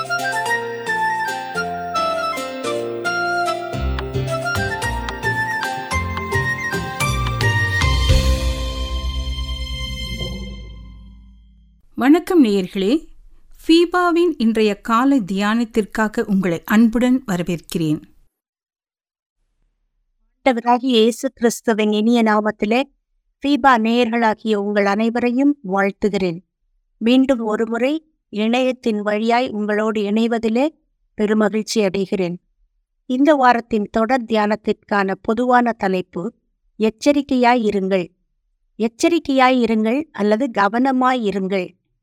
வணக்கம் நேயர்களே ஃபீபாவின் இன்றைய காலை தியானத்திற்காக உங்களை அன்புடன் வரவேற்கிறேன் ஆண்டவராகிய இயேசு கிறிஸ்துவின் இனிய நாமத்திலே ஃபீபா நேயர்களாகிய உங்கள் அனைவரையும் வாழ்த்துகிறேன் மீண்டும் ஒருமுறை இணையத்தின் வழியாய் உங்களோடு இணைவதிலே பெருமகிழ்ச்சி அடைகிறேன் இந்த வாரத்தின் தொடர் தியானத்திற்கான பொதுவான தலைப்பு எச்சரிக்கையாய் இருங்கள் எச்சரிக்கையாய் இருங்கள் அல்லது கவனமாய் இருங்கள்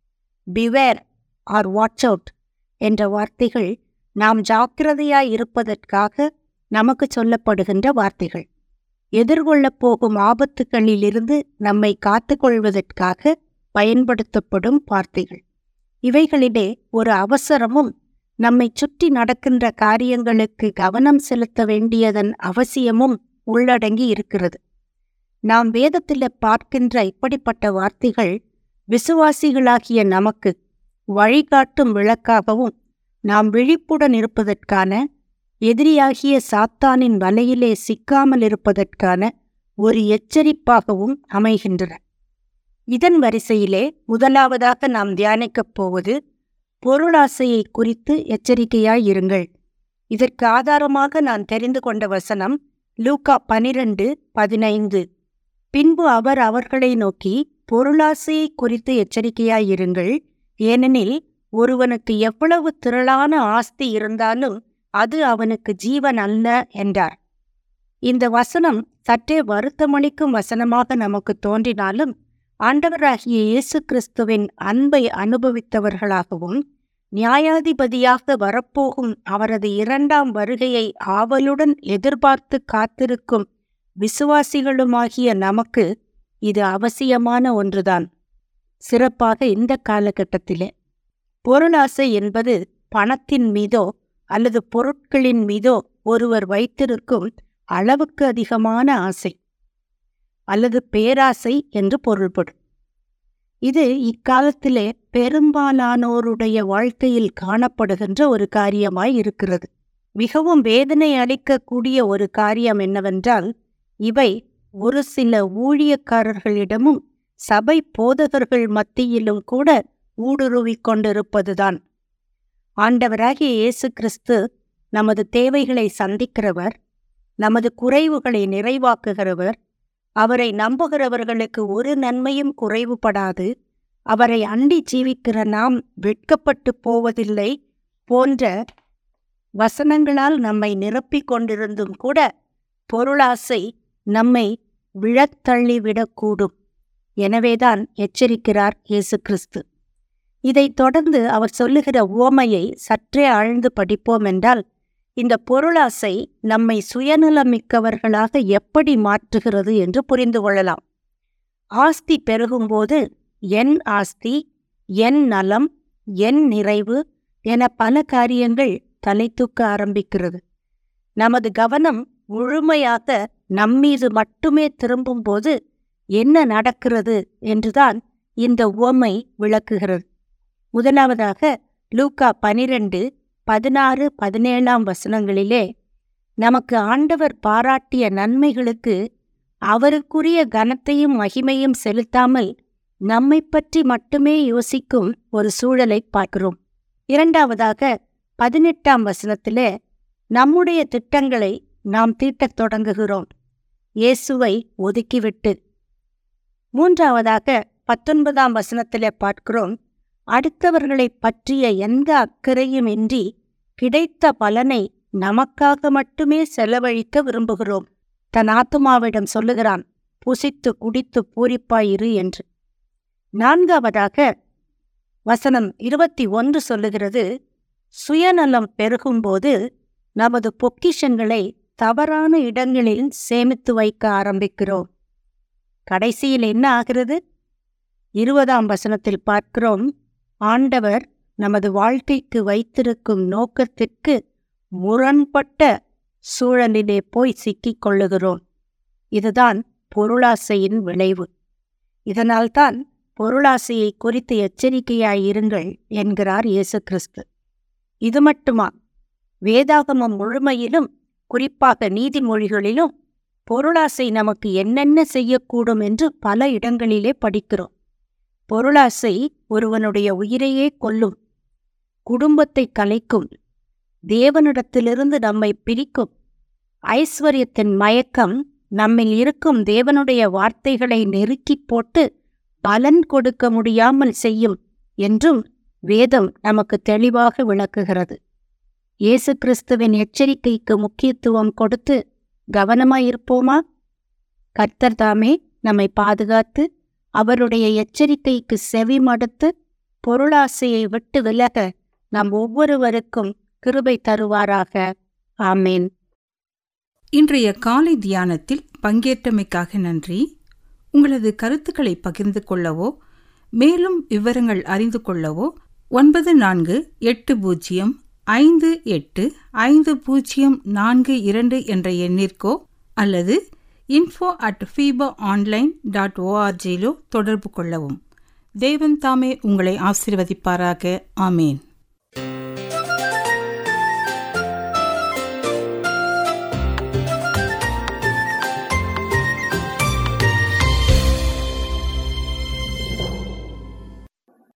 பிவேர் ஆர் வாட்ச் அவுட் என்ற வார்த்தைகள் நாம் ஜாக்கிரதையாய் இருப்பதற்காக நமக்கு சொல்லப்படுகின்ற வார்த்தைகள் எதிர்கொள்ளப் போகும் ஆபத்துகளிலிருந்து நம்மை காத்துக்கொள்வதற்காக பயன்படுத்தப்படும் வார்த்தைகள் இவைகளிலே ஒரு அவசரமும் நம்மை சுற்றி நடக்கின்ற காரியங்களுக்கு கவனம் செலுத்த வேண்டியதன் அவசியமும் உள்ளடங்கி இருக்கிறது நாம் வேதத்தில் பார்க்கின்ற இப்படிப்பட்ட வார்த்தைகள் விசுவாசிகளாகிய நமக்கு வழிகாட்டும் விளக்காகவும் நாம் விழிப்புடன் இருப்பதற்கான எதிரியாகிய சாத்தானின் வலையிலே சிக்காமல் இருப்பதற்கான ஒரு எச்சரிப்பாகவும் அமைகின்றன இதன் வரிசையிலே முதலாவதாக நாம் தியானிக்கப் போவது பொருளாசையை குறித்து எச்சரிக்கையாயிருங்கள் இதற்கு ஆதாரமாக நான் தெரிந்து கொண்ட வசனம் லூக்கா பனிரெண்டு பதினைந்து பின்பு அவர் அவர்களை நோக்கி பொருளாசையை குறித்து எச்சரிக்கையாயிருங்கள் ஏனெனில் ஒருவனுக்கு எவ்வளவு திரளான ஆஸ்தி இருந்தாலும் அது அவனுக்கு ஜீவன் அல்ல என்றார் இந்த வசனம் சற்றே வருத்தமளிக்கும் வசனமாக நமக்கு தோன்றினாலும் ஆண்டவராகிய இயேசு கிறிஸ்துவின் அன்பை அனுபவித்தவர்களாகவும் நியாயாதிபதியாக வரப்போகும் அவரது இரண்டாம் வருகையை ஆவலுடன் எதிர்பார்த்து காத்திருக்கும் விசுவாசிகளுமாகிய நமக்கு இது அவசியமான ஒன்றுதான் சிறப்பாக இந்த காலகட்டத்திலே பொருளாசை என்பது பணத்தின் மீதோ அல்லது பொருட்களின் மீதோ ஒருவர் வைத்திருக்கும் அளவுக்கு அதிகமான ஆசை அல்லது பேராசை என்று பொருள்படும் இது இக்காலத்திலே பெரும்பாலானோருடைய வாழ்க்கையில் காணப்படுகின்ற ஒரு காரியமாய் இருக்கிறது மிகவும் வேதனை அளிக்கக்கூடிய ஒரு காரியம் என்னவென்றால் இவை ஒரு சில ஊழியக்காரர்களிடமும் சபை போதகர்கள் மத்தியிலும் கூட ஊடுருவிக் கொண்டிருப்பதுதான் ஆண்டவராகிய இயேசு கிறிஸ்து நமது தேவைகளை சந்திக்கிறவர் நமது குறைவுகளை நிறைவாக்குகிறவர் அவரை நம்புகிறவர்களுக்கு ஒரு நன்மையும் குறைவுபடாது அவரை அண்டி ஜீவிக்கிற நாம் வெட்கப்பட்டு போவதில்லை போன்ற வசனங்களால் நம்மை நிரப்பிக் கொண்டிருந்தும் கூட பொருளாசை நம்மை விழத்தள்ளிவிடக்கூடும் எனவேதான் எச்சரிக்கிறார் இயேசு கிறிஸ்து இதைத் தொடர்ந்து அவர் சொல்லுகிற உவமையை சற்றே ஆழ்ந்து படிப்போம் என்றால் இந்த பொருளாசை நம்மை சுயநலமிக்கவர்களாக எப்படி மாற்றுகிறது என்று புரிந்து கொள்ளலாம் ஆஸ்தி பெருகும்போது என் ஆஸ்தி என் நலம் என் நிறைவு என பல காரியங்கள் தலை தூக்க ஆரம்பிக்கிறது நமது கவனம் முழுமையாக நம்மீது மட்டுமே திரும்பும்போது என்ன நடக்கிறது என்றுதான் இந்த உவமை விளக்குகிறது முதலாவதாக லூக்கா பனிரெண்டு பதினாறு பதினேழாம் வசனங்களிலே நமக்கு ஆண்டவர் பாராட்டிய நன்மைகளுக்கு அவருக்குரிய கனத்தையும் மகிமையும் செலுத்தாமல் நம்மை பற்றி மட்டுமே யோசிக்கும் ஒரு சூழலை பார்க்கிறோம் இரண்டாவதாக பதினெட்டாம் வசனத்திலே நம்முடைய திட்டங்களை நாம் தீட்டத் தொடங்குகிறோம் இயேசுவை ஒதுக்கிவிட்டு மூன்றாவதாக பத்தொன்பதாம் வசனத்திலே பார்க்கிறோம் அடுத்தவர்களை பற்றிய எந்த அக்கறையும் இன்றி கிடைத்த பலனை நமக்காக மட்டுமே செலவழிக்க விரும்புகிறோம் தன் ஆத்துமாவிடம் சொல்லுகிறான் புசித்து குடித்து பூரிப்பாயிரு என்று நான்காவதாக வசனம் இருபத்தி ஒன்று சொல்லுகிறது சுயநலம் பெருகும்போது நமது பொக்கிஷங்களை தவறான இடங்களில் சேமித்து வைக்க ஆரம்பிக்கிறோம் கடைசியில் என்ன ஆகிறது இருபதாம் வசனத்தில் பார்க்கிறோம் ஆண்டவர் நமது வாழ்க்கைக்கு வைத்திருக்கும் நோக்கத்திற்கு முரண்பட்ட சூழலிலே போய் சிக்கிக் கொள்ளுகிறோம் இதுதான் பொருளாசையின் விளைவு இதனால்தான் பொருளாசையை குறித்து எச்சரிக்கையாயிருங்கள் என்கிறார் இயேசு கிறிஸ்து இது மட்டுமா வேதாகமம் முழுமையிலும் குறிப்பாக நீதிமொழிகளிலும் பொருளாசை நமக்கு என்னென்ன செய்யக்கூடும் என்று பல இடங்களிலே படிக்கிறோம் பொருளாசை ஒருவனுடைய உயிரையே கொல்லும் குடும்பத்தை கலைக்கும் தேவனிடத்திலிருந்து நம்மை பிரிக்கும் ஐஸ்வர்யத்தின் மயக்கம் நம்மில் இருக்கும் தேவனுடைய வார்த்தைகளை நெருக்கிப் போட்டு பலன் கொடுக்க முடியாமல் செய்யும் என்றும் வேதம் நமக்கு தெளிவாக விளக்குகிறது இயேசு கிறிஸ்துவின் எச்சரிக்கைக்கு முக்கியத்துவம் கொடுத்து கவனமாயிருப்போமா கர்த்தர் தாமே நம்மை பாதுகாத்து அவருடைய எச்சரிக்கைக்கு செவி மடுத்து பொருளாசையை விட்டு விலக நம் ஒவ்வொருவருக்கும் கிருபை தருவாராக ஆமேன் இன்றைய காலை தியானத்தில் பங்கேற்றமைக்காக நன்றி உங்களது கருத்துக்களை பகிர்ந்து கொள்ளவோ மேலும் விவரங்கள் அறிந்து கொள்ளவோ ஒன்பது நான்கு எட்டு பூஜ்ஜியம் ஐந்து எட்டு ஐந்து பூஜ்ஜியம் நான்கு இரண்டு என்ற எண்ணிற்கோ அல்லது info at FIFA online dot ஓஆர்ஜியிலோ தொடர்பு கொள்ளவும் தேவன் தாமே உங்களை ஆசிர்வதிப்பாராக ஆமேன்